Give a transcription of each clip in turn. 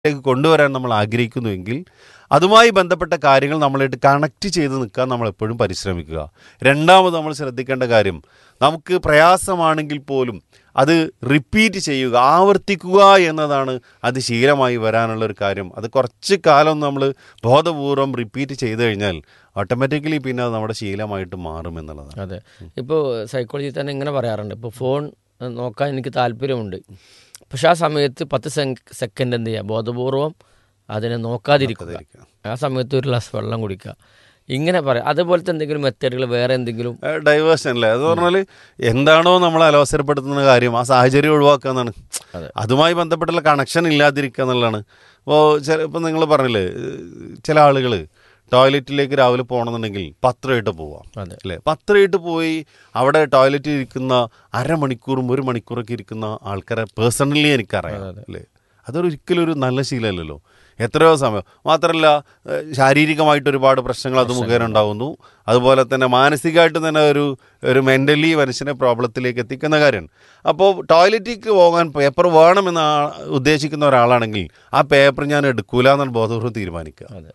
ലേക്ക് കൊണ്ടുവരാൻ നമ്മൾ ആഗ്രഹിക്കുന്നുവെങ്കിൽ അതുമായി ബന്ധപ്പെട്ട കാര്യങ്ങൾ നമ്മളായിട്ട് കണക്ട് ചെയ്ത് നിൽക്കാൻ നമ്മൾ എപ്പോഴും പരിശ്രമിക്കുക രണ്ടാമത് നമ്മൾ ശ്രദ്ധിക്കേണ്ട കാര്യം നമുക്ക് പ്രയാസമാണെങ്കിൽ പോലും അത് റിപ്പീറ്റ് ചെയ്യുക ആവർത്തിക്കുക എന്നതാണ് അത് ശീലമായി വരാനുള്ള ഒരു കാര്യം അത് കുറച്ച് കാലം നമ്മൾ ബോധപൂർവം റിപ്പീറ്റ് ചെയ്ത് കഴിഞ്ഞാൽ ഓട്ടോമാറ്റിക്കലി പിന്നെ അത് നമ്മുടെ ശീലമായിട്ട് മാറും എന്നുള്ളതാണ് അതെ ഇപ്പോൾ സൈക്കോളജി തന്നെ ഇങ്ങനെ പറയാറുണ്ട് ഇപ്പോൾ ഫോൺ ഏഹ്, നോക്കാൻ എനിക്ക് താല്പര്യമുണ്ട് പക്ഷെ ആ സമയത്ത് പത്ത് സെക്കൻഡ് എന്ത് ചെയ്യുക ബോധപൂർവം അതിനെ നോക്കാതിരിക്കുക ആ സമയത്ത് ഒരു ഗ്ലാസ് വെള്ളം കുടിക്കുക ഇങ്ങനെ പറയാം അതുപോലത്തെ എന്തെങ്കിലും മെത്തേഡുകൾ വേറെ എന്തെങ്കിലും ഡൈവേഴ്ഷൻ അല്ലേ അത് പറഞ്ഞാൽ എന്താണോ നമ്മൾ അലോസരപ്പെടുത്തുന്ന കാര്യം ആ സാഹചര്യം ഒഴിവാക്കുക എന്നാണ് അതെ. അതുമായി ബന്ധപ്പെട്ടുള്ള കണക്ഷൻ ഇല്ലാതിരിക്കുക എന്നുള്ളതാണ് ഇപ്പോൾ ചില ഇപ്പം നിങ്ങൾ പറഞ്ഞില്ലേ ഏഹ് ചില ആളുകൾ ടോയ്ലറ്റിലേക്ക് രാവിലെ പോകണമെന്നുണ്ടെങ്കിൽ പത്രമായിട്ട് പോവാം അതെ അല്ലേ പത്രമായിട്ട് പോയി അവിടെ ടോയ്ലറ്റിൽ ഇരിക്കുന്ന അരമണിക്കൂറും ഒരു മണിക്കൂറൊക്കെ ഇരിക്കുന്ന ആൾക്കാരെ പേഴ്സണലി എനിക്കറിയാം അല്ലേ അതൊരു ഒരിക്കലും ഒരു നല്ല ശീലമല്ലല്ലോ എത്രയോ സമയം മാത്രമല്ല ഏഹ് ശാരീരികമായിട്ട് ഒരുപാട് പ്രശ്നങ്ങൾ അത് മുഖേന ഉണ്ടാകുന്നു അതുപോലെ തന്നെ മാനസികമായിട്ട് തന്നെ ഒരു ഒരു മെൻ്റലി മനുഷ്യനെ പ്രോബ്ലത്തിലേക്ക് എത്തിക്കുന്ന കാര്യമാണ് അപ്പോൾ ടോയ്ലറ്റിലേക്ക് പോകാൻ പേപ്പർ വേണമെന്ന് ആ- ഉദ്ദേശിക്കുന്ന ഒരാളാണെങ്കിൽ ആ പേപ്പർ ഞാൻ എടുക്കൂല എന്നാണ് ബോധപൂർവ്വം തീരുമാനിക്കുക അതെ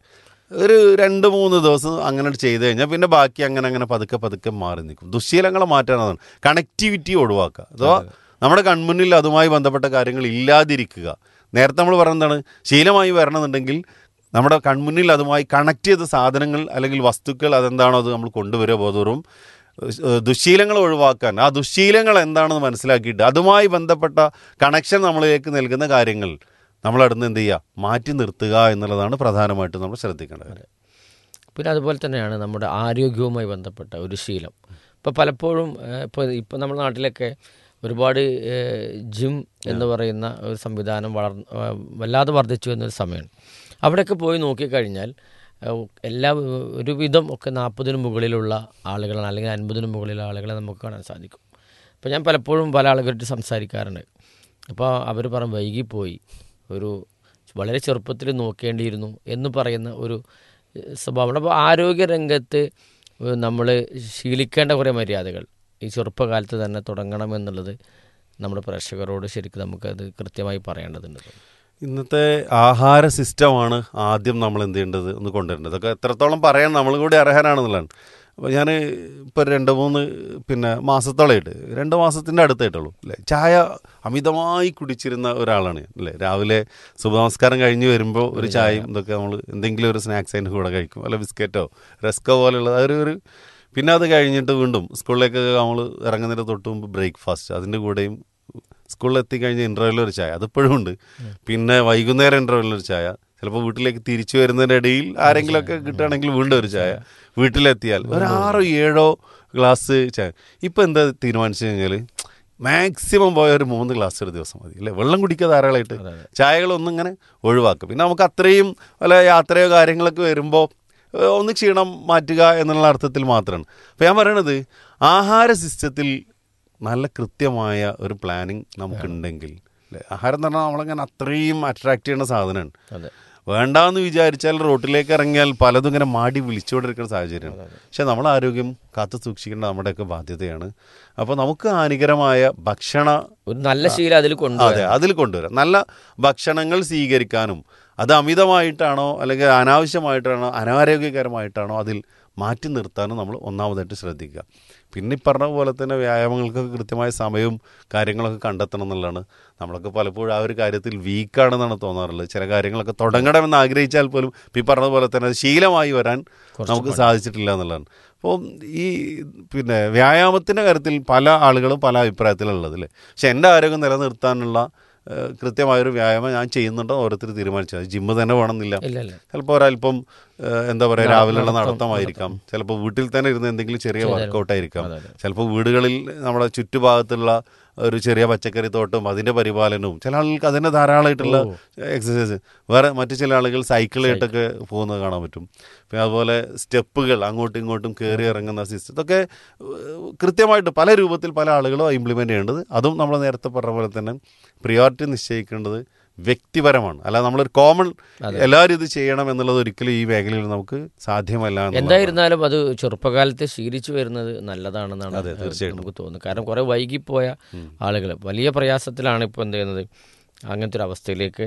ഒരു രണ്ട് മൂന്ന് ദിവസം അങ്ങനെ ചെയ്ത് കഴിഞ്ഞാൽ പിന്നെ ബാക്കി അങ്ങനെ അങ്ങനെ പതുക്കെ പതുക്കെ മാറി നിൽക്കും ദുശ്ശീലങ്ങളെ മാറ്റാനാണ് കണക്ടിവിറ്റി ഒഴിവാക്കുക അഥവാ നമ്മുടെ കൺമുന്നിൽ അതുമായി ബന്ധപ്പെട്ട കാര്യങ്ങൾ ഇല്ലാതിരിക്കുക നേരത്തെ നമ്മൾ പറയുന്നതാണ് ശീലമായി വരണമെന്നുണ്ടെങ്കിൽ നമ്മുടെ കൺമുന്നിൽ അതുമായി കണക്ട് ചെയ്ത സാധനങ്ങൾ അല്ലെങ്കിൽ വസ്തുക്കൾ അതെന്താണോ അത് നമ്മൾ കൊണ്ടുവരിക ബോധപൂർവ്വം ഏഹ് ദുശ്ശീലങ്ങൾ ഒഴിവാക്കാൻ ആ ദുശ്ശീലങ്ങൾ എന്താണെന്ന് മനസ്സിലാക്കിയിട്ട് അതുമായി ബന്ധപ്പെട്ട കണക്ഷൻ നമ്മളിലേക്ക് നൽകുന്ന കാര്യങ്ങൾ നമ്മളടുന്ന് എന്ത് ചെയ്യുക മാറ്റി നിർത്തുക എന്നുള്ളതാണ് പ്രധാനമായിട്ടും നമ്മൾ ശ്രദ്ധിക്കേണ്ട കാര്യം പിന്നെ അതുപോലെ തന്നെയാണ് നമ്മുടെ ആരോഗ്യവുമായി ബന്ധപ്പെട്ട ഒരു ശീലം ഇപ്പോൾ പലപ്പോഴും ഏഹ്, ഇപ്പോൾ ഇപ്പോൾ നമ്മുടെ നാട്ടിലൊക്കെ ഒരുപാട് ഏഹ്, ജിം എന്ന് പറയുന്ന ഒരു സംവിധാനം വളർ ഏഹ്, വല്ലാതെ വർദ്ധിച്ചു എന്നൊരു സമയമാണ് അവിടെയൊക്കെ പോയി നോക്കിക്കഴിഞ്ഞാൽ ഏഹ്, എല്ലാ ഒരുവിധം ഒക്കെ നാൽപ്പതിന് മുകളിലുള്ള ആളുകളാണ് അല്ലെങ്കിൽ അൻപതിന് മുകളിലുള്ള ആളുകളെ നമുക്ക് കാണാൻ സാധിക്കും അപ്പോൾ ഞാൻ പലപ്പോഴും പല ആളുകളായിട്ട് സംസാരിക്കാറുണ്ട് അപ്പോൾ അവർ പറയും വൈകിപ്പോയി ഒരു വളരെ ചെറുപ്പത്തിൽ നോക്കേണ്ടിയിരുന്നു എന്ന് പറയുന്ന ഒരു ഏഹ്, സ്വഭാവം അപ്പോൾ ആരോഗ്യരംഗത്ത് നമ്മൾ ശീലിക്കേണ്ട കുറേ മര്യാദകൾ ഈ ചെറുപ്പകാലത്ത് തന്നെ തുടങ്ങണം എന്നുള്ളത് നമ്മുടെ പ്രേക്ഷകരോട് ശരിക്കും നമുക്കത് കൃത്യമായി പറയേണ്ടതുണ്ട് ഇന്നത്തെ ആഹാര സിസ്റ്റമാണ് ആദ്യം നമ്മൾ എന്ത് ചെയ്യേണ്ടത് ഒന്ന് കൊണ്ടുവരേണ്ടത് അതൊക്കെ എത്രത്തോളം പറയാൻ നമ്മൾ കൂടി അർഹനാണെന്നുള്ളതാണ് അപ്പോൾ ഞാൻ ഇപ്പോൾ രണ്ട് മൂന്ന് പിന്നെ മാസത്തോളമായിട്ട് രണ്ട് മാസത്തിൻ്റെ അടുത്തായിട്ടുള്ളൂ അല്ലേ ചായ അമിതമായി കുടിച്ചിരുന്ന ഒരാളാണ് ഞാൻ അല്ലേ രാവിലെ ശുഭനമസ്കാരം കഴിഞ്ഞ് വരുമ്പോൾ ഒരു ചായയും ഇതൊക്കെ നമ്മൾ എന്തെങ്കിലും ഒരു സ്നാക്സ് അതിൻ്റെ കൂടെ കഴിക്കും അല്ല ബിസ്ക്കറ്റോ റസ്കോ പോലെയുള്ള ഒരു ഒരു പിന്നെ അത് കഴിഞ്ഞിട്ട് വീണ്ടും സ്കൂളിലേക്കൊക്കെ നമ്മൾ ഇറങ്ങുന്നതിന് തൊട്ട് മുമ്പ് ബ്രേക്ക്ഫാസ്റ്റ് അതിൻ്റെ കൂടെയും സ്കൂളിൽ എത്തിക്കഴിഞ്ഞ ഇൻ്റർവെല്ലിൽ ഒരു ചായ അതിപ്പോഴും ഉണ്ട് പിന്നെ വൈകുന്നേരം ഇൻ്റർവെല്ലിൽ ഒരു ചായ ചിലപ്പോൾ വീട്ടിലേക്ക് തിരിച്ചു വരുന്നതിൻ്റെ ഇടയിൽ ആരെങ്കിലുമൊക്കെ കിട്ടുകയാണെങ്കിൽ വീണ്ടും ഒരു ചായ വീട്ടിലെത്തിയാൽ ഒരു ആറോ ഏഴോ ഗ്ലാസ് ചായ ഇപ്പം എന്താ തീരുമാനിച്ചു കഴിഞ്ഞാൽ മാക്സിമം പോയ ഒരു മൂന്ന് ഗ്ലാസ് ഒരു ദിവസം മതി അല്ലേ വെള്ളം കുടിക്കുക ധാരാളമായിട്ട് ചായകളൊന്നും ഇങ്ങനെ ഒഴിവാക്കും പിന്നെ നമുക്ക് അത്രയും വല്ല യാത്രയോ കാര്യങ്ങളൊക്കെ വരുമ്പോൾ ഏഹ്, ഒന്ന് ക്ഷീണം മാറ്റുക എന്നുള്ള അർത്ഥത്തിൽ മാത്രമാണ് അപ്പോൾ ഞാൻ പറയണത് ആഹാര സിസ്റ്റത്തിൽ നല്ല കൃത്യമായ ഒരു പ്ലാനിങ് നമുക്കുണ്ടെങ്കിൽ അല്ലേ ആഹാരം എന്ന് പറഞ്ഞാൽ നമ്മളങ്ങനെ അത്രയും അട്രാക്ട് ചെയ്യുന്ന സാധനമാണ് അതെ വേണ്ടാന്ന് വിചാരിച്ചാൽ റോട്ടിലേക്ക് ഇറങ്ങിയാൽ പലതും ഇങ്ങനെ മാടി വിളിച്ചുകൊണ്ടിരിക്കുന്ന സാഹചര്യമാണ് പക്ഷെ നമ്മൾ ആരോഗ്യം കാത്തു സൂക്ഷിക്കേണ്ട നമ്മുടെയൊക്കെ ബാധ്യതയാണ് അപ്പോൾ നമുക്ക് ഹാനികരമായ ഭക്ഷണ ഒരു നല്ല ശീലം അതിൽ കൊണ്ടുവരാം അതെ അതിൽ കൊണ്ടുവരാം നല്ല ഭക്ഷണങ്ങൾ സ്വീകരിക്കാനും അത് അമിതമായിട്ടാണോ അല്ലെങ്കിൽ അനാവശ്യമായിട്ടാണോ അനാരോഗ്യകരമായിട്ടാണോ അതിൽ മാറ്റി നിർത്താനും നമ്മൾ ഒന്നാമതായിട്ട് ശ്രദ്ധിക്കുക പിന്നെ ഈ പറഞ്ഞ പോലെ തന്നെ വ്യായാമങ്ങൾക്കൊക്കെ കൃത്യമായ സമയവും കാര്യങ്ങളൊക്കെ കണ്ടെത്തണം എന്നുള്ളതാണ് നമ്മളൊക്കെ പലപ്പോഴും ആ ഒരു കാര്യത്തിൽ വീക്കാണെന്നാണ് തോന്നാറുള്ളത് ചില കാര്യങ്ങളൊക്കെ തുടങ്ങണമെന്ന് ആഗ്രഹിച്ചാൽ പോലും ഇപ്പം ഈ പറഞ്ഞ പോലെ തന്നെ അത് ശീലമായി വരാൻ നമുക്ക് സാധിച്ചിട്ടില്ല എന്നുള്ളതാണ് അപ്പോൾ ഈ പിന്നെ വ്യായാമത്തിൻ്റെ കാര്യത്തിൽ പല ആളുകളും പല അഭിപ്രായത്തിലുള്ളത് അല്ലേ പക്ഷെ എൻ്റെ ആരോഗ്യം നിലനിർത്താനുള്ള ഏഹ്, കൃത്യമായൊരു വ്യായാമം ഞാൻ ചെയ്യുന്നുണ്ടോ ഓരോരുത്തർ തീരുമാനിച്ചത് ജിമ്മ് തന്നെ വേണമെന്നില്ല ഇല്ല ഇല്ല ചിലപ്പോൾ ഒരല്പം ഏഹ്, എന്താ പറയുക രാവിലെയുള്ള നടത്തമായിരിക്കാം ചിലപ്പോൾ വീട്ടിൽ തന്നെ ഇരുന്ന് എന്തെങ്കിലും ചെറിയ വർക്കൗട്ട് ആയിരിക്കാം ചിലപ്പോൾ വീടുകളിൽ നമ്മുടെ ചുറ്റുഭാഗത്തുള്ള ഒരു ചെറിയ പച്ചക്കറി തോട്ടം അതിൻ്റെ പരിപാലനവും ചില ആളുകൾക്ക് അതിൻ്റെ ധാരാളമായിട്ടുള്ള എക്സസൈസ് വേറെ മറ്റു ചില ആളുകൾ സൈക്കിളായിട്ടൊക്കെ പോകുന്നത് കാണാൻ പറ്റും പിന്നെ അതുപോലെ സ്റ്റെപ്പുകൾ അങ്ങോട്ടും ഇങ്ങോട്ടും കയറി ഇറങ്ങുന്ന സിസ്റ്റം ഇതൊക്കെ ഏഹ്, കൃത്യമായിട്ട് പല രൂപത്തിൽ പല ആളുകളും ഇംപ്ലിമെൻ്റ് ചെയ്യേണ്ടത് അതും നമ്മൾ നേരത്തെ പറഞ്ഞ പോലെ തന്നെ പ്രിയോറിറ്റി നിശ്ചയിക്കേണ്ടത് വ്യക്തിപരമാണ് അല്ലാതെ നമ്മളൊരു കോമൺ എല്ലാവരും ഇത് ചെയ്യണം എന്നുള്ളത് ഒരിക്കലും ഈ മേഖലയിൽ നമുക്ക് സാധ്യമല്ല എന്നുള്ളതാണ്. എന്തായിരുന്നാലും അത് ചെറുപ്പകാലത്തെ ശീലിച്ചു വരുന്നത് നല്ലതാണെന്നാണ് നമുക്ക് തോന്നുന്നത് കാരണം കുറെ വൈകിപ്പോയ ആളുകൾ വലിയ പ്രയാസത്തിലാണ് ഇപ്പോൾ എന്ത് ചെയ്യുന്നത് അങ്ങനത്തെ ഒരു അവസ്ഥയിലേക്ക്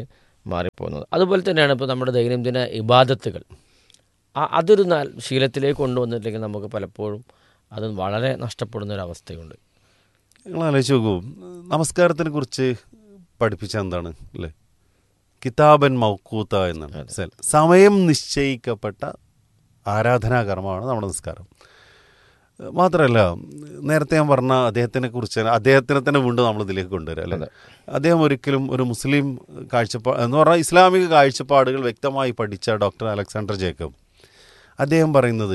മാറിപ്പോകുന്നത് അതുപോലെ തന്നെയാണ് ഇപ്പോൾ നമ്മുടെ ദൈനംദിന ഇബാദത്തുകൾ ആ അതൊരു നാൽ ശീലത്തിലേക്ക് കൊണ്ടുവന്നിട്ടില്ലെങ്കിൽ നമുക്ക് പലപ്പോഴും അത് വളരെ നഷ്ടപ്പെടുന്ന ഒരു അവസ്ഥയുണ്ട് നിങ്ങൾ ആലോചിച്ച് നോക്കൂ നമസ്കാരത്തിനെ കുറിച്ച് പഠിപ്പിച്ച എന്താണ് അല്ലേ കിതാബൻ മൗക്കൂത്ത എന്നാണ് മനസ്സിലായി? സമയം നിശ്ചയിക്കപ്പെട്ട ആരാധനാകർമ്മമാണ് നമ്മുടെ നിസ്കാരം മാത്രമല്ല നേരത്തെ ഞാൻ പറഞ്ഞ അദ്ദേഹത്തിനെ കുറിച്ച് അദ്ദേഹത്തിനെ തന്നെ വീണ്ടും നമ്മൾ ഇതിലേക്ക് കൊണ്ടുവരിക അല്ലേ അദ്ദേഹം ഒരിക്കലും ഒരു മുസ്ലിം കാഴ്ചപ്പാട് എന്ന് പറഞ്ഞാൽ ഇസ്ലാമിക കാഴ്ചപ്പാടുകൾ വ്യക്തമായി പഠിച്ച ഡോക്ടർ അലക്സാണ്ടർ ജേക്കബ് അദ്ദേഹം പറയുന്നത്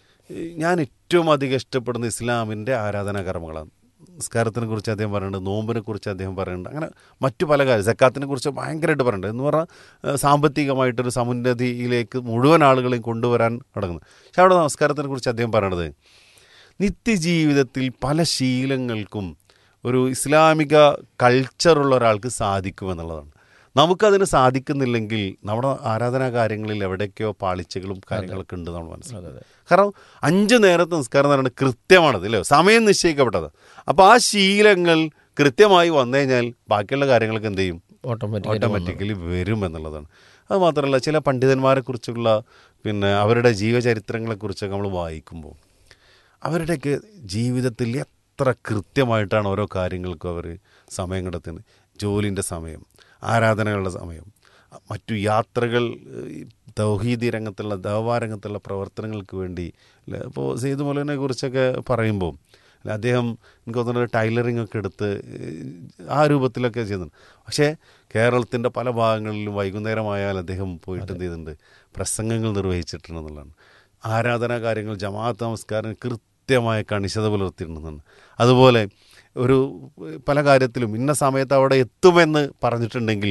ഞാൻ ഏറ്റവും അധികം ഇഷ്ടപ്പെടുന്ന ഇസ്ലാമിൻ്റെ ആരാധനാകർമ്മങ്ങളാണ് നിസ്കാരത്തിനെ കുറിച്ച് അദ്ദേഹം പറയുന്നുണ്ട് നോമ്പിനെ കുറിച്ച് അദ്ദേഹം പറയുന്നുണ്ട് അങ്ങനെ മറ്റു പല കാര്യം സക്കാത്തിനെ കുറിച്ച് ഭയങ്കരമായിട്ട് പറയുന്നുണ്ട് എന്ന് പറഞ്ഞാൽ ഏഹ്, സാമ്പത്തികമായിട്ടൊരു സമുന്നതിയിലേക്ക് മുഴുവൻ ആളുകളെയും കൊണ്ടുവരാൻ തുടങ്ങുന്നത് പക്ഷെ അവിടെ നമസ്കാരത്തിനെ കുറിച്ച് അദ്ദേഹം പറയണത് നിത്യജീവിതത്തിൽ പല ശീലങ്ങൾക്കും ഒരു ഇസ്ലാമിക കൾച്ചറുള്ള ഒരാൾക്ക് സാധിക്കുമെന്നുള്ളതാണ് നമുക്കതിന് സാധിക്കുന്നില്ലെങ്കിൽ നമ്മുടെ ആരാധനാ കാര്യങ്ങളിൽ എവിടേക്കോ പാളിച്ചകളും കാര്യങ്ങളൊക്കെ ഉണ്ട് നമ്മൾ മനസ്സിലാക്കുന്നത് കാരണം അഞ്ച് നേരത്തെ നിസ്കാരം എന്ന് പറയുന്നത് കൃത്യമാണത് അല്ലേ സമയം നിശ്ചയിക്കപ്പെട്ടത് അപ്പോൾ ആ ശീലങ്ങൾ കൃത്യമായി വന്നു കഴിഞ്ഞാൽ ബാക്കിയുള്ള കാര്യങ്ങളൊക്കെ എന്ത് ചെയ്യും ഓട്ടോമാറ്റിക് ഓട്ടോമാറ്റിക്കലി വരും എന്നുള്ളതാണ് അത് മാത്രമല്ല ചില പണ്ഡിതന്മാരെ കുറിച്ചുള്ള പിന്നെ അവരുടെ ജീവചരിത്രങ്ങളെക്കുറിച്ചൊക്കെ നമ്മൾ വായിക്കുമ്പോൾ അവരുടെയൊക്കെ ജീവിതത്തിൽ എത്ര കൃത്യമായിട്ടാണ് ഓരോ കാര്യങ്ങൾക്കും അവർ സമയം കണ്ടെത്തുന്നത് ജോലിൻ്റെ സമയം ആരാധനകളുടെ സമയം മറ്റു യാത്രകൾ ഈ തൗഹീദി രംഗത്തുള്ള ദവാ രംഗത്തുള്ള പ്രവർത്തനങ്ങൾക്ക് വേണ്ടി അല്ലേ ഇപ്പോൾ സെയ്ദ് മൗലനെ കുറിച്ചൊക്കെ പറയുമ്പോൾ അല്ല അദ്ദേഹം എനിക്ക് തോന്നുന്നത് ടൈലറിംഗ് ഒക്കെ എടുത്ത് ഏഹ്, ആ രൂപത്തിലൊക്കെ ചെയ്യുന്നുണ്ട് പക്ഷേ കേരളത്തിൻ്റെ പല ഭാഗങ്ങളിലും വൈകുന്നേരമായാൽ അദ്ദേഹം പോയിട്ട് എന്ത് ചെയ്തിട്ടുണ്ട് പ്രസംഗങ്ങൾ നിർവഹിച്ചിട്ടുണ്ടെന്നുള്ളതാണ് ആരാധനാ കാര്യങ്ങൾ ജമാഅത്ത് നമസ്കാരം കൃത്യമായ കണിശത പുലർത്തിയിട്ടുണ്ടെന്നാണ് അതുപോലെ ഒരു പല കാര്യത്തിലും ഇന്ന സമയത്ത് അവിടെ എത്തുമെന്ന് പറഞ്ഞിട്ടുണ്ടെങ്കിൽ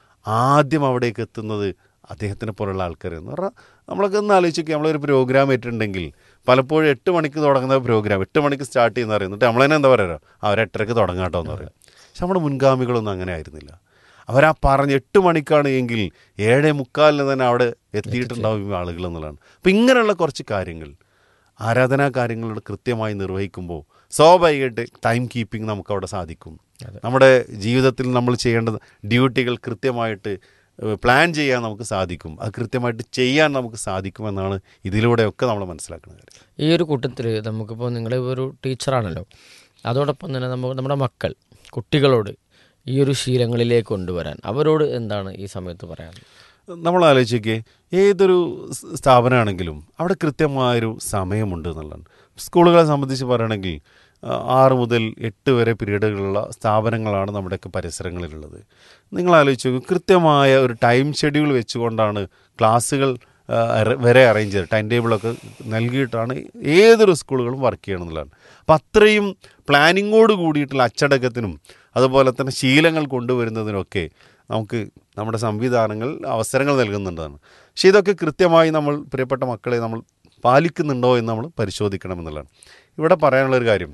ആദ്യം അവിടേക്ക് എത്തുന്നത് അദ്ദേഹത്തിനെ പോലുള്ള ആൾക്കാർ എന്ന് പറഞ്ഞാൽ നമ്മളൊക്കെ ഒന്ന് ആലോചിക്കുക നമ്മളൊരു പ്രോഗ്രാം ഏറ്റിട്ടുണ്ടെങ്കിൽ പലപ്പോഴും എട്ട് മണിക്ക് തുടങ്ങുന്ന പ്രോഗ്രാം എട്ട് മണിക്ക് സ്റ്റാർട്ട് ചെയ്യുന്ന അറിയുന്നു എന്നിട്ട് നമ്മൾ തന്നെ എന്താ പറയുക അവർ എട്ടരക്ക് തുടങ്ങാട്ടോ എന്ന് പറയും പക്ഷെ നമ്മുടെ മുൻഗാമികളൊന്നും അങ്ങനെ ആയിരുന്നില്ല അവരാ പറഞ്ഞ് എട്ട് മണിക്കാണ് എങ്കിൽ ഏഴേ മുക്കാലിന് തന്നെ അവിടെ എത്തിയിട്ടുണ്ടാവും ഈ ആളുകൾ എന്നുള്ളതാണ് അപ്പം ഇങ്ങനെയുള്ള കുറച്ച് കാര്യങ്ങൾ ആരാധനാ കാര്യങ്ങളോട് കൃത്യമായി നിർവഹിക്കുമ്പോൾ സ്വാഭാവികമായിട്ട് ടൈം കീപ്പിംഗ് നമുക്ക് അവിടെ സാധിക്കും നമ്മുടെ ജീവിതത്തിൽ നമ്മൾ ചെയ്യേണ്ട ഡ്യൂട്ടികൾ കൃത്യമായിട്ട് ഏഹ്, പ്ലാൻ ചെയ്യാൻ നമുക്ക് സാധിക്കും അത് കൃത്യമായിട്ട് ചെയ്യാൻ നമുക്ക് സാധിക്കുമെന്നാണ് ഇതിലൂടെയൊക്കെ നമ്മൾ മനസ്സിലാക്കുന്ന കാര്യം ഈ ഒരു കൂട്ടത്തിൽ നമുക്കിപ്പോൾ നിങ്ങൾ ഒരു ടീച്ചറാണല്ലോ അതോടൊപ്പം തന്നെ നമുക്ക് നമ്മുടെ മക്കൾ കുട്ടികളോട് ഈ ഒരു ശീലങ്ങളിലേക്ക് കൊണ്ടുവരാൻ അവരോട് എന്താണ് ഈ സമയത്ത് പറയാനുള്ളത് നമ്മൾ ആലോചിക്കേ ഏതൊരു സ് സ്ഥാപനമാണെങ്കിലും അവിടെ കൃത്യമായൊരു സമയമുണ്ട് എന്നുള്ളതാണ് സ്കൂളുകളെ സംബന്ധിച്ച് പറയുകയാണെങ്കിൽ ആ, ആറ് മുതൽ എട്ട് വരെ പീരീഡുകളുള്ള സ്ഥാപനങ്ങളാണ് നമ്മുടെയൊക്കെ പരിസരങ്ങളിലുള്ളത് നിങ്ങൾ ആലോചിച്ച് നോക്കൂ കൃത്യമായ ഒരു ടൈം ഷെഡ്യൂൾ വെച്ചുകൊണ്ടാണ് ക്ലാസ്സുകൾ ആ, അറ- വരെ അറേഞ്ച് ചെയ്ത് ടൈം ടേബിളൊക്കെ നൽകിയിട്ടാണ് ഏതൊരു സ്കൂളുകളും വർക്ക് ചെയ്യണമെന്നുള്ളതാണ് അപ്പം അത്രയും പ്ലാനിങ്ങോട് കൂടിയിട്ടുള്ള അച്ചടക്കത്തിനും അതുപോലെ തന്നെ ശീലങ്ങൾ കൊണ്ടുവരുന്നതിനൊക്കെ നമുക്ക് നമ്മുടെ സംവിധാനങ്ങൾ അവസരങ്ങൾ നൽകുന്നുണ്ടാണ് പക്ഷേ ഇതൊക്കെ കൃത്യമായി നമ്മൾ പ്രിയപ്പെട്ട മക്കളെ നമ്മൾ പാലിക്കുന്നുണ്ടോ എന്ന് നമ്മൾ പരിശോധിക്കണമെന്നുള്ളതാണ് ഇവിടെ പറയാനുള്ളൊരു കാര്യം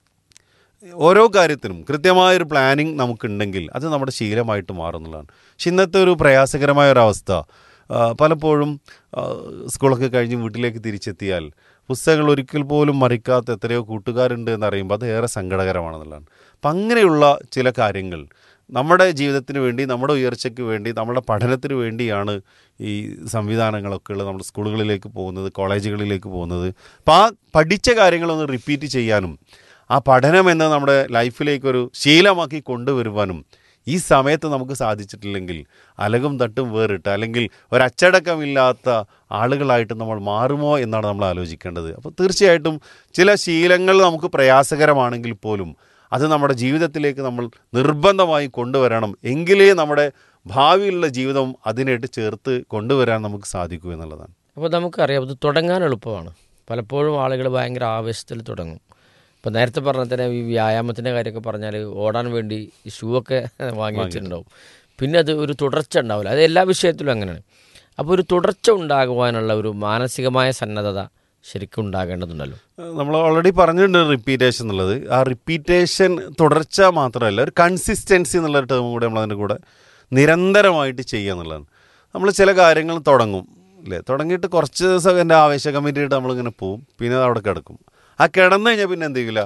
ഓരോ കാര്യത്തിനും കൃത്യമായൊരു പ്ലാനിങ് നമുക്കുണ്ടെങ്കിൽ അത് നമ്മുടെ ശീലമായിട്ട് മാറുന്നതാണ് പക്ഷെ ഇന്നത്തെ ഒരു പ്രയാസകരമായ ഒരു അവസ്ഥ ആ, പലപ്പോഴും ആ, സ്കൂളൊക്കെ കഴിഞ്ഞ് വീട്ടിലേക്ക് തിരിച്ചെത്തിയാൽ പുസ്തകങ്ങൾ ഒരിക്കൽ പോലും മറിക്കാത്ത എത്രയോ കൂട്ടുകാരുണ്ട് എന്നറിയുമ്പോൾ അത് ഏറെ സങ്കടകരമാണെന്നുള്ളതാണ് അപ്പം അങ്ങനെയുള്ള ചില കാര്യങ്ങൾ നമ്മുടെ ജീവിതത്തിന് വേണ്ടി നമ്മുടെ ഉയർച്ചയ്ക്ക് വേണ്ടി നമ്മുടെ പഠനത്തിന് വേണ്ടിയാണ് ഈ സംവിധാനങ്ങളൊക്കെ ഉള്ളത് നമ്മുടെ സ്കൂളുകളിലേക്ക് പോകുന്നത് കോളേജുകളിലേക്ക് പോകുന്നത് അപ്പോൾ ആ പഠിച്ച കാര്യങ്ങളൊന്ന് റിപ്പീറ്റ് ചെയ്യാനും ആ പഠനം എന്നത് നമ്മുടെ ലൈഫിലേക്കൊരു ശീലമാക്കി കൊണ്ടുവരുവാനും ഈ സമയത്ത് നമുക്ക് സാധിച്ചിട്ടില്ലെങ്കിൽ അലകും തട്ടും വേറിട്ട് അല്ലെങ്കിൽ ഒരച്ചടക്കമില്ലാത്ത ആളുകളായിട്ട് നമ്മൾ മാറുമോ എന്നാണ് നമ്മൾ ആലോചിക്കേണ്ടത് അപ്പോൾ തീർച്ചയായിട്ടും ചില ശീലങ്ങൾ നമുക്ക് പ്രയാസകരമാണെങ്കിൽ പോലും അത് നമ്മുടെ ജീവിതത്തിലേക്ക് നമ്മൾ നിർബന്ധമായി കൊണ്ടുവരണം എങ്കിലേ നമ്മുടെ ഭാവിയിലുള്ള ജീവിതം അതിനായിട്ട് ചേർത്ത് കൊണ്ടുവരാൻ നമുക്ക് സാധിക്കൂ എന്നുള്ളതാണ് അപ്പോൾ നമുക്കറിയാം ഇത് തുടങ്ങാൻ എളുപ്പമാണ് പലപ്പോഴും ആളുകൾ ഭയങ്കര ആവേശത്തിൽ തുടങ്ങും ഇപ്പോൾ നേരത്തെ പറഞ്ഞ തന്നെ ഈ വ്യായാമത്തിൻ്റെ കാര്യമൊക്കെ പറഞ്ഞാൽ ഓടാൻ വേണ്ടി ഈ ഷൂ ഒക്കെ വാങ്ങി വെച്ചിട്ടുണ്ടാവും പിന്നെ അത് ഒരു തുടർച്ച ഉണ്ടാവില്ല അത് എല്ലാ വിഷയത്തിലും അങ്ങനെയാണ് അപ്പോൾ ഒരു തുടർച്ച ഉണ്ടാകുവാനുള്ള ഒരു മാനസികമായ സന്നദ്ധത ശരിക്കും ഉണ്ടാകേണ്ടതുണ്ടല്ലോ നമ്മൾ ഓൾറെഡി പറഞ്ഞിട്ടുണ്ട് റിപ്പീറ്റേഷൻ എന്നുള്ളത് ആ റിപ്പീറ്റേഷൻ തുടർച്ച മാത്രമല്ല ഒരു കൺസിസ്റ്റൻസി എന്നുള്ള ടേം കൂടെ നമ്മൾ അതിൻ്റെ കൂടെ നിരന്തരമായിട്ട് ചെയ്യുക എന്നുള്ളതാണ് നമ്മൾ ചില കാര്യങ്ങൾ തുടങ്ങും അല്ലേ തുടങ്ങിയിട്ട് കുറച്ച് ദിവസം എൻ്റെ ആവേശ കമ്മിറ്റിയായിട്ട് നമ്മളിങ്ങനെ പോവും പിന്നെ അത് അവിടെ കിടക്കും ആ കിടന്നു കഴിഞ്ഞാൽ പിന്നെ എന്ത് ചെയ്യില്ല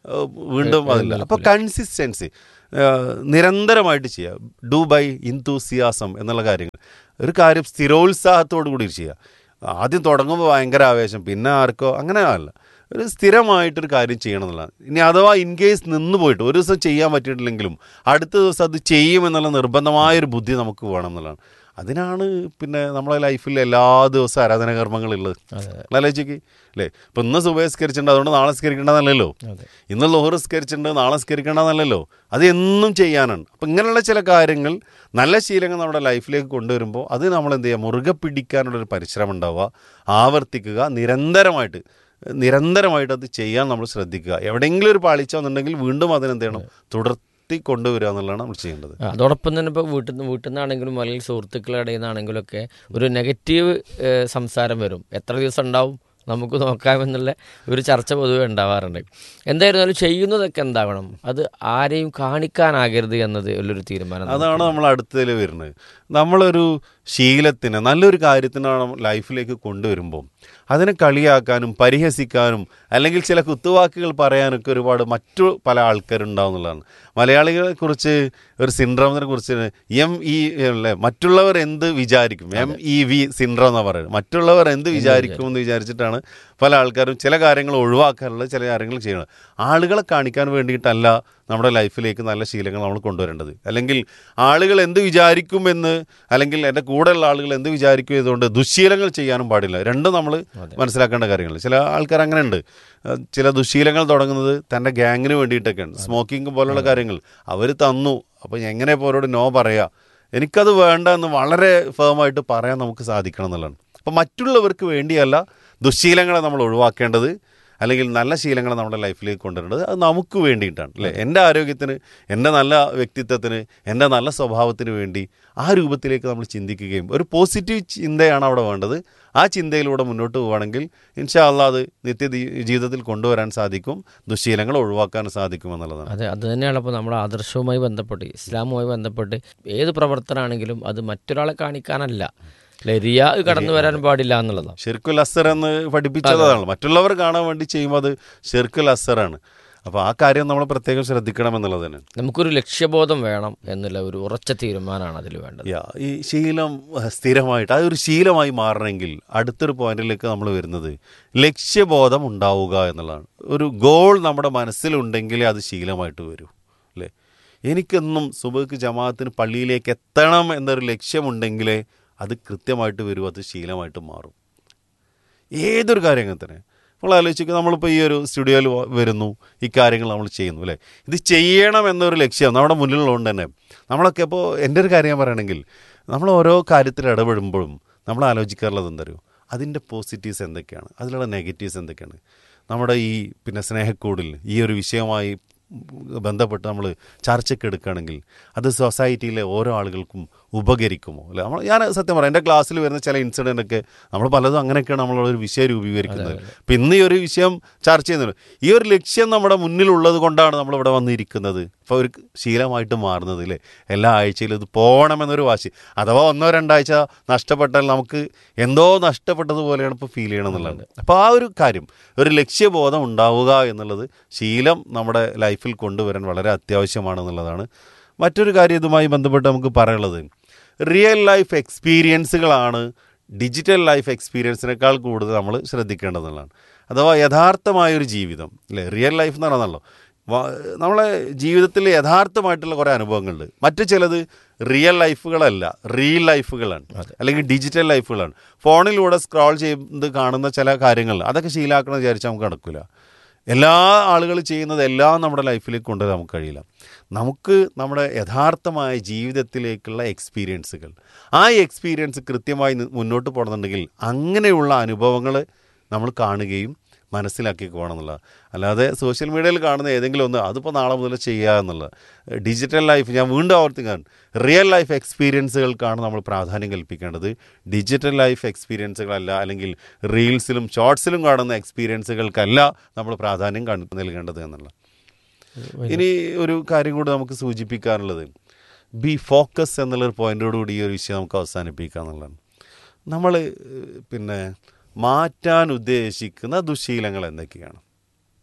ഏഹ്, വീണ്ടും അതില്ല അപ്പോൾ കൺസിസ്റ്റൻസി നിരന്തരമായിട്ട് ചെയ്യുക ഡു ബൈ ഇൻതൂസിയാസം എന്നുള്ള കാര്യങ്ങൾ ഒരു കാര്യം സ്ഥിരോത്സാഹത്തോടു കൂടി ചെയ്യുക ആദ്യം തുടങ്ങുമ്പോൾ ഭയങ്കര ആവേശം പിന്നെ ആർക്കോ അങ്ങനെ അല്ല ഒരു സ്ഥിരമായിട്ടൊരു കാര്യം ചെയ്യണം എന്നുള്ളതാണ് ഇനി അഥവാ ഇൻ കേസ് നിന്ന് പോയിട്ട് ഒരു ദിവസം ചെയ്യാൻ പറ്റിയിട്ടില്ലെങ്കിലും അടുത്ത ദിവസം അത് ചെയ്യുമെന്നുള്ള നിർബന്ധമായൊരു ബുദ്ധി നമുക്ക് വേണം എന്നുള്ളതാണ് അതിനാണ് പിന്നെ നമ്മളെ ലൈഫിൽ എല്ലാ ദിവസവും ആരാധനാകർമ്മങ്ങളുള്ളത് ആലോചിക്ക് അല്ലേ ഇപ്പം ഇന്ന് സുബഹസ്കരിച്ചിട്ടുണ്ട് അതുകൊണ്ട് നാളെ സ്കരിക്കേണ്ടതല്ലല്ലോ അതെ. ഇന്ന് ലോഹർ സ്കരിച്ചിട്ടുണ്ട് നാളെ സ്കരിക്കേണ്ടതല്ലല്ലോ അത് എന്നും ചെയ്യാനാണ് അപ്പം ഇങ്ങനെയുള്ള ചില കാര്യങ്ങൾ നല്ല ശീലങ്ങൾ നമ്മുടെ ലൈഫിലേക്ക് കൊണ്ടുവരുമ്പോൾ അത് നമ്മൾ എന്ത് ചെയ്യുക മുറുകെ പിടിക്കാനുള്ളൊരു പരിശ്രമം ഉണ്ടാവുക ആവർത്തിക്കുക നിരന്തരമായിട്ട് നിരന്തരമായിട്ട് അത് ചെയ്യാൻ നമ്മൾ ശ്രദ്ധിക്കുക എവിടെയെങ്കിലും ഒരു പാളിച്ച വന്നിട്ടുണ്ടെങ്കിൽ വീണ്ടും അതിനെന്ത് ചെയ്യണം തുടർത്തി കൊണ്ടുവരിക എന്നുള്ളതാണ് നമ്മൾ ചെയ്യേണ്ടത് ആ, അതോടൊപ്പം തന്നെ ഇപ്പോൾ വീട്ടിൽ നിന്ന് വീട്ടിൽ നിന്നാണെങ്കിലും അല്ലെങ്കിൽ സുഹൃത്തുക്കളുടെ ഇടയിൽ നിന്നാണെങ്കിലും ഒക്കെ ഒരു നെഗറ്റീവ് ഏഹ്, സംസാരം വരും എത്ര ദിവസം ഉണ്ടാവും നമുക്ക് നോക്കാമെന്നുള്ള ഒരു ചർച്ച പൊതുവെ ഉണ്ടാവാറുണ്ട് എന്തായിരുന്നാലും ചെയ്യുന്നതൊക്കെ എന്താവണം അത് ആരെയും കാണിക്കാനാകരുത് എന്നത് ഉള്ളൊരു തീരുമാനം അതാണ് നമ്മൾ അടുത്തതിൽ വരുന്നത് നമ്മളൊരു ശീലത്തിന് നല്ലൊരു കാര്യത്തിനാണ് ലൈഫിലേക്ക് കൊണ്ടുവരുമ്പോൾ അതിനെ കളിയാക്കാനും പരിഹസിക്കാനും അല്ലെങ്കിൽ ചില കുത്തുവാക്കുകൾ പറയാനൊക്കെ ഒരുപാട് മറ്റു പല ആൾക്കാരുണ്ടാവും എന്നുള്ളതാണ് മലയാളികളെ കുറിച്ച് ഒരു സിൻഡ്രോമിനെ കുറിച്ച് എം ഇ അല്ലേ മറ്റുള്ളവർ എന്ത് വിചാരിക്കും എം ഇ വി സിൻഡ്രോം എന്നാണ് പറയുന്നത് മറ്റുള്ളവർ എന്ത് വിചാരിക്കും എന്ന് വിചാരിച്ചിട്ടാണ് പല ആൾക്കാരും ചില കാര്യങ്ങൾ ഒഴിവാക്കാനുള്ള ചില കാര്യങ്ങൾ ചെയ്യണം ആളുകളെ കാണിക്കാൻ വേണ്ടിയിട്ടല്ല നമ്മുടെ ലൈഫിലേക്ക് നല്ല ശീലങ്ങൾ നമ്മൾ കൊണ്ടുവരേണ്ടത് അല്ലെങ്കിൽ ആളുകൾ എന്ത് വിചാരിക്കുമെന്ന് അല്ലെങ്കിൽ എൻ്റെ കൂടെയുള്ള ആളുകൾ എന്ത് വിചാരിക്കും ഇതുകൊണ്ട് ദുശ്ശീലങ്ങൾ ചെയ്യാനും പാടില്ല രണ്ടും നമ്മൾ മനസ്സിലാക്കേണ്ട കാര്യങ്ങൾ ചില ആൾക്കാർ അങ്ങനെ ഉണ്ട് ഏഹ് ചില ദുശ്ശീലങ്ങൾ തുടങ്ങുന്നത് തൻ്റെ ഗ്യാങ്ങിന് വേണ്ടിയിട്ടൊക്കെയാണ് സ്മോക്കിംഗ് പോലുള്ള കാര്യങ്ങൾ അവർ തന്നു അപ്പോൾ എങ്ങനെ ഇപ്പോൾ അവരോട് നോ പറയാ എനിക്കത് വേണ്ട എന്ന് വളരെ ഫേമായിട്ട് പറയാൻ നമുക്ക് സാധിക്കണം എന്നുള്ളതാണ് അപ്പോൾ മറ്റുള്ളവർക്ക് വേണ്ടിയല്ല ദുശ്ശീലങ്ങളെ നമ്മൾ ഒഴിവാക്കേണ്ടത് അല്ലെങ്കിൽ നല്ല ശീലങ്ങൾ നമ്മുടെ ലൈഫിലേക്ക് കൊണ്ടുവരേണ്ടത് അത് നമുക്ക് വേണ്ടിയിട്ടാണ് അല്ലേ എൻ്റെ ആരോഗ്യത്തിന് എൻ്റെ നല്ല വ്യക്തിത്വത്തിന് എൻ്റെ നല്ല സ്വഭാവത്തിന് വേണ്ടി ആ രൂപത്തിലേക്ക് നമ്മൾ ചിന്തിക്കുകയും ഒരു പോസിറ്റീവ് ചിന്തയാണ് അവിടെ വേണ്ടത് ആ ചിന്തയിലൂടെ മുന്നോട്ട് പോവുകയാണെങ്കിൽ ഇൻഷാ അള്ളാ അത് നിത്യ ജീവിതത്തിൽ കൊണ്ടുവരാൻ സാധിക്കും ദുശ്ശീലങ്ങൾ ഒഴിവാക്കാൻ സാധിക്കും എന്നുള്ളതാണ് അതെ അത് തന്നെയാണ് ഇപ്പോൾ നമ്മുടെ ആദർശവുമായി ബന്ധപ്പെട്ട് ഇസ്ലാമുമായി ബന്ധപ്പെട്ട് ഏത് പ്രവർത്തനമാണെങ്കിലും അത് മറ്റൊരാളെ കാണിക്കാനല്ല അല്ലെ റിയ കടന്നു വരാൻ പാടില്ല എന്നുള്ളതാണ് ഷിർക്കുൽ അസർ എന്ന് പഠിപ്പിച്ചതാണ് മറ്റുള്ളവർ കാണാൻ വേണ്ടി ചെയ്യുമ്പോൾ അത് ഷിർക്കുൽ അസറാണ് അപ്പോൾ ആ കാര്യം നമ്മൾ പ്രത്യേകം ശ്രദ്ധിക്കണം എന്നുള്ളത് തന്നെ നമുക്കൊരു ലക്ഷ്യബോധം വേണം എന്നുള്ള ഒരു ഉറച്ച തീരുമാനമാണ് അതിൽ വേണ്ടത് യാ ഈ ശീലം അഹ്, സ്ഥിരമായിട്ട് അതൊരു ശീലമായി മാറണമെങ്കിൽ അടുത്തൊരു പോയിന്റിലേക്ക് നമ്മൾ വരുന്നത് ലക്ഷ്യബോധം ഉണ്ടാവുക എന്നുള്ളതാണ് ഒരു ഗോൾ നമ്മുടെ മനസ്സിലുണ്ടെങ്കിലേ അത് ശീലമായിട്ട് വരൂ അല്ലേ എനിക്കെന്നും സുബഹ്ക്ക് ജമാഅത്തിന് പള്ളിയിലേക്ക് എത്തണം എന്നൊരു ലക്ഷ്യമുണ്ടെങ്കിലേ അത് കൃത്യമായിട്ട് വരൂ അത് ശീലമായിട്ട് മാറും ഏതൊരു കാര്യം അങ്ങനെ തന്നെ നമ്മൾ ആലോചിക്കുക നമ്മളിപ്പോൾ ഈ ഒരു സ്റ്റുഡിയോയിൽ വ- വരുന്നു ഈ കാര്യങ്ങൾ നമ്മൾ ചെയ്യുന്നു അല്ലേ ഇത് ചെയ്യണം എന്നൊരു ലക്ഷ്യം നമ്മുടെ മുന്നിലുള്ളതുകൊണ്ട് തന്നെ നമ്മളൊക്കെ ഇപ്പോൾ എൻ്റെ ഒരു കാര്യം ഞാൻ പറയണമെങ്കിൽ നമ്മൾ ഓരോ കാര്യത്തിൽ ഇടപെടുമ്പോഴും നമ്മൾ ആലോചിക്കാറുള്ളത് എന്തറിയോ അതിൻ്റെ പോസിറ്റീവ്സ് എന്തൊക്കെയാണ് അതിലുള്ള നെഗറ്റീവ്സ് എന്തൊക്കെയാണ് നമ്മുടെ ഈ പിന്നെ സ്നേഹക്കൂടിൽ ഈ ഒരു വിഷയമായി ബന്ധപ്പെട്ട് നമ്മൾ ചർച്ചയ്ക്ക് എടുക്കുകയാണെങ്കിൽ അത് സൊസൈറ്റിയിലെ ഓരോ ആളുകൾക്കും ഉപകരിക്കുമോ അല്ലെ നമ്മൾ ഞാൻ സത്യം പറയാം എൻ്റെ ക്ലാസ്സിൽ വരുന്ന ചില ഇൻസിഡൻ്റ് ഒക്കെ നമ്മൾ പലതും അങ്ങനെയൊക്കെയാണ് നമ്മളൊരു വിഷയം രൂപീകരിക്കുന്നത് അപ്പം ഇന്ന് ഈ ഒരു വിഷയം ചർച്ച ചെയ്യുന്നത് ഈ ഒരു ലക്ഷ്യം നമ്മുടെ മുന്നിലുള്ളത് കൊണ്ടാണ് നമ്മളിവിടെ വന്നിരിക്കുന്നത് അപ്പോൾ ഒരു ശീലമായിട്ട് മാറുന്നത് അല്ലേ എല്ലാ ആഴ്ചയിലും ഇത് പോകണമെന്നൊരു വാശി അഥവാ ഒന്നോ രണ്ടാഴ്ച നഷ്ടപ്പെട്ടാൽ നമുക്ക് എന്തോ നഷ്ടപ്പെട്ടതുപോലെയാണ് ഇപ്പോൾ ഫീൽ ചെയ്യണം എന്നുള്ളത് അപ്പോൾ ആ ഒരു കാര്യം ഒരു ലക്ഷ്യബോധം ഉണ്ടാവുക എന്നുള്ളത് ശീലം നമ്മുടെ ലൈഫിൽ കൊണ്ടുവരാൻ വളരെ അത്യാവശ്യമാണെന്നുള്ളതാണ് മറ്റൊരു കാര്യം ഇതുമായി ബന്ധപ്പെട്ട് നമുക്ക് പറയാനുള്ളത് റിയൽ ലൈഫ് എക്സ്പീരിയൻസുകളാണ് ഡിജിറ്റൽ ലൈഫ് എക്സ്പീരിയൻസിനേക്കാൾ കൂടുതൽ നമ്മൾ ശ്രദ്ധിക്കേണ്ടതെന്നുള്ളതാണ് അഥവാ യഥാർത്ഥമായൊരു ജീവിതം അല്ലേ റിയൽ ലൈഫ് എന്ന് പറയുന്നല്ലോ വ- നമ്മളെ ജീവിതത്തിൽ യഥാർത്ഥമായിട്ടുള്ള കുറേ അനുഭവങ്ങളുണ്ട് മറ്റു ചിലത് റിയൽ ലൈഫുകളല്ല റിയൽ ലൈഫുകളാണ് അല്ലെങ്കിൽ ഡിജിറ്റൽ ലൈഫുകളാണ് ഫോണിലൂടെ സ്ക്രോൾ ചെയ്ത് കാണുന്ന ചില കാര്യങ്ങൾ അതൊക്കെ ശീലാക്കണം വിചാരിച്ചാൽ നമുക്ക് നടക്കില്ല എല്ലാ ആളുകളും ചെയ്യുന്നത് എല്ലാം നമ്മുടെ ലൈഫിലേക്ക് കൊണ്ടുവരാൻ നമുക്ക് കഴിയില്ല നമുക്ക് നമ്മുടെ യഥാർത്ഥമായ ജീവിതത്തിലേക്കുള്ള എക്സ്പീരിയൻസുകൾ ആ എക്സ്പീരിയൻസ് കൃത്യമായി നി- മുന്നോട്ട് പോകണമെന്നുണ്ടെങ്കിൽ അങ്ങനെയുള്ള അനുഭവങ്ങൾ നമ്മൾ കാണുകയും മനസ്സിലാക്കി പോകണം എന്നുള്ളത് അല്ലാതെ സോഷ്യൽ മീഡിയയിൽ കാണുന്ന ഏതെങ്കിലും ഒന്ന് അതിപ്പോൾ നാളെ മുതൽ ചെയ്യുക എന്നുള്ളത് ഡിജിറ്റൽ ലൈഫ് ഞാൻ വീണ്ടും ആവർത്തിക്കാൻ റിയൽ ലൈഫ് എക്സ്പീരിയൻസുകൾക്കാണ് നമ്മൾ പ്രാധാന്യം കൽപ്പിക്കേണ്ടത് ഡിജിറ്റൽ ലൈഫ് എക്സ്പീരിയൻസുകളല്ല അല്ലെങ്കിൽ റീൽസിലും ഷോർട്സിലും കാണുന്ന എക്സ്പീരിയൻസുകൾക്കല്ല നമ്മൾ പ്രാധാന്യം കൺ- നൽകേണ്ടത് എന്നുള്ള ഇനി ഒരു കാര്യം കൂടി നമുക്ക് സൂചിപ്പിക്കാനുള്ളത് ബി ഫോക്കസ് എന്നുള്ളൊരു പോയിന്റോടുകൂടി ഈ ഒരു വിഷയം നമുക്ക് അവസാനിപ്പിക്കുക എന്നുള്ളതാണ് നമ്മൾ പിന്നെ മാറ്റാൻ ഉദ്ദേശിക്കുന്ന ദുശീലങ്ങൾ എന്തൊക്കെയാണ്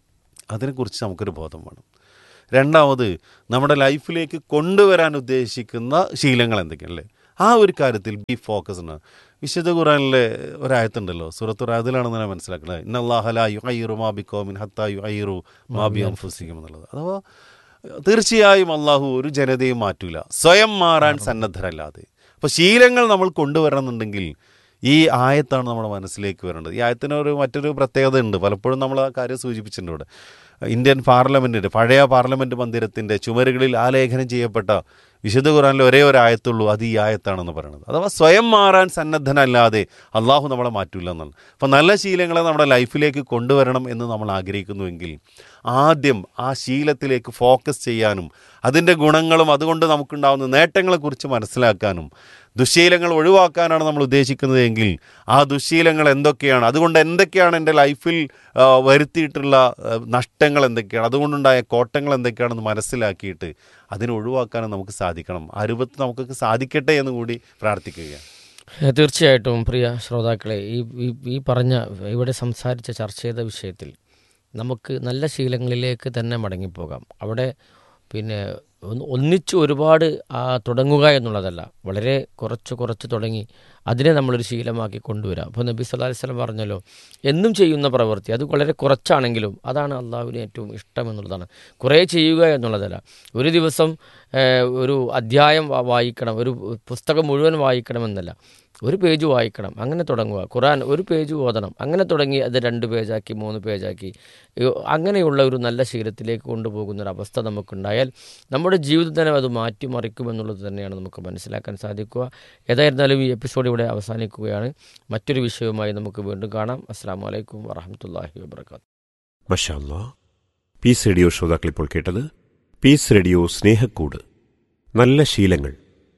അതിനെക്കുറിച്ച് നമുക്കൊരു ബോധം വേണം രണ്ടാമത് നമ്മുടെ ലൈഫിലേക്ക് കൊണ്ടുവരാൻ ഉദ്ദേശിക്കുന്ന ശീലങ്ങൾ എന്തൊക്കെയല്ലേ ആ ഒരു കാര്യത്തിൽ ബി ഫോക്കസ് ആണ് വിശുദ്ധ ഖുറാനിലെ ഒരായത്തുണ്ടല്ലോ സൂറത്തു റാദിലാണെന്ന് ഞാൻ മനസ്സിലാക്കുന്നത് ഇന്നല്ലാഹല യു അയ്യറു മാബി കോമിൻ ഹത്ത യു അയ്യറു മാബി അംഫുസിക്കും എന്നുള്ളത് അഥവാ തീർച്ചയായും അള്ളാഹു ഒരു ജനതയും മാറ്റൂല സ്വയം മാറാൻ സന്നദ്ധരല്ലാതെ അപ്പോൾ ശീലങ്ങൾ നമ്മൾ കൊണ്ടുവരണമെന്നുണ്ടെങ്കിൽ ഈ ആയത്താണ് നമ്മുടെ മനസ്സിലേക്ക് വരേണ്ടത് ഈ ആയത്തിന് ഒരു മറ്റൊരു പ്രത്യേകത ഉണ്ട് പലപ്പോഴും നമ്മൾ ആ കാര്യം സൂചിപ്പിച്ചിട്ടുണ്ട് ഇവിടെ ഇന്ത്യൻ പാർലമെൻറ്റിൻ്റെ പഴയ പാർലമെൻറ്റ് മന്ദിരത്തിൻ്റെ ചുമരുകളിൽ ആലേഖനം ചെയ്യപ്പെട്ട വിശുദ്ധ ഖുറാനിൽ ഒരേ ഒരു ആയത്തുള്ളൂ അത് ഈ ആയത്താണെന്ന് പറയുന്നത് അഥവാ സ്വയം മാറാൻ സന്നദ്ധനല്ലാതെ അള്ളാഹു നമ്മളെ മാറ്റില്ല എന്നാണ് അപ്പം നല്ല ശീലങ്ങളെ നമ്മുടെ ലൈഫിലേക്ക് കൊണ്ടുവരണം എന്ന് നമ്മൾ ആഗ്രഹിക്കുന്നുവെങ്കിൽ ആദ്യം ആ ശീലത്തിലേക്ക് ഫോക്കസ് ചെയ്യാനും അതിൻ്റെ ഗുണങ്ങളും അതുകൊണ്ട് നമുക്കുണ്ടാകുന്ന നേട്ടങ്ങളെക്കുറിച്ച് മനസ്സിലാക്കാനും ദുശ്ശീലങ്ങൾ ഒഴിവാക്കാനാണ് നമ്മൾ ഉദ്ദേശിക്കുന്നത് എങ്കിൽ ആ ദുശ്ശീലങ്ങൾ എന്തൊക്കെയാണ് അതുകൊണ്ട് എന്തൊക്കെയാണ് എൻ്റെ ലൈഫിൽ ആ, വരുത്തിയിട്ടുള്ള ആ, നഷ്ടങ്ങൾ എന്തൊക്കെയാണ് അതുകൊണ്ടുണ്ടായ കോട്ടങ്ങൾ എന്തൊക്കെയാണെന്ന് മനസ്സിലാക്കിയിട്ട് അതിനെ ഒഴിവാക്കാനും നമുക്ക് സാധിക്കണം ആ രൂപത്തിൽ നമുക്കൊക്കെ സാധിക്കട്ടെ എന്ന് കൂടി പ്രാർത്ഥിക്കുകയാണ് ഏഹ് തീർച്ചയായിട്ടും പ്രിയ ശ്രോതാക്കളെ ഈ ഈ- ഈ പറഞ്ഞ ഇവിടെ സംസാരിച്ച ചർച്ച ചെയ്ത വിഷയത്തിൽ നമുക്ക് നല്ല ശീലങ്ങളിലേക്ക് തന്നെ മടങ്ങിപ്പോകാം അവിടെ പിന്നെ ഒന്ന് ഒന്നിച്ച് ഒരുപാട് ആ, തുടങ്ങുക എന്നുള്ളതല്ല വളരെ കുറച്ച് കുറച്ച് തുടങ്ങി അതിനെ നമ്മളൊരു ശീലമാക്കി കൊണ്ടുവരാം അപ്പോൾ നബി സല്ലല്ലാഹു അലൈഹി വസല്ലം പറഞ്ഞല്ലോ എന്നും ചെയ്യുന്ന പ്രവൃത്തി അത് വളരെ കുറച്ചാണെങ്കിലും അതാണ് അള്ളാഹുവിന് ഏറ്റവും ഇഷ്ടം എന്നുള്ളതാണ് കുറേ ചെയ്യുക എന്നുള്ളതല്ല ഒരു ദിവസം ഏഹ്, ഒരു അധ്യായം വാ- വായിക്കണം ഒരു പുസ്തകം മുഴുവൻ വായിക്കണമെന്നല്ല ഒരു പേജ് വായിക്കണം അങ്ങനെ തുടങ്ങുക ഖുറാൻ ഒരു പേജ് ഓതണം അങ്ങനെ തുടങ്ങി അത് രണ്ട് പേജാക്കി മൂന്ന് പേജാക്കി ഈ- അങ്ങനെയുള്ള ഒരു നല്ല ശീലത്തിലേക്ക് കൊണ്ടുപോകുന്ന ഒരു അവസ്ഥ നമുക്കുണ്ടായാൽ നമ്മുടെ ജീവിതത്തിനെ അത് മാറ്റിമറിക്കുമെന്നുള്ളത് തന്നെയാണ് നമുക്ക് മനസ്സിലാക്കാൻ സാധിക്കുക ഏതായിരുന്നാലും ഈ എപ്പിസോഡ് ഇവിടെ അവസാനിക്കുകയാണ് മറ്റൊരു വിഷയവുമായി നമുക്ക് വീണ്ടും കാണാം അസ്സാം വലൈക്കും വറഹമത്തല്ലാഹി വാബർക്കാത്തു മഷാല്ലാ പീസ് റേഡിയോ ശ്രോതാക്കൾ ഇപ്പോൾ കേട്ടത് പീസ് റേഡിയോ സ്നേഹക്കൂട് നല്ല ശീലങ്ങൾ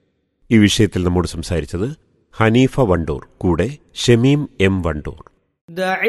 ഈ വിഷയത്തിൽ നമ്മോട് സംസാരിച്ചത് ഹനീഫ വണ്ടൂർ കൂടെ ഷമീം എം വണ്ടൂർ دع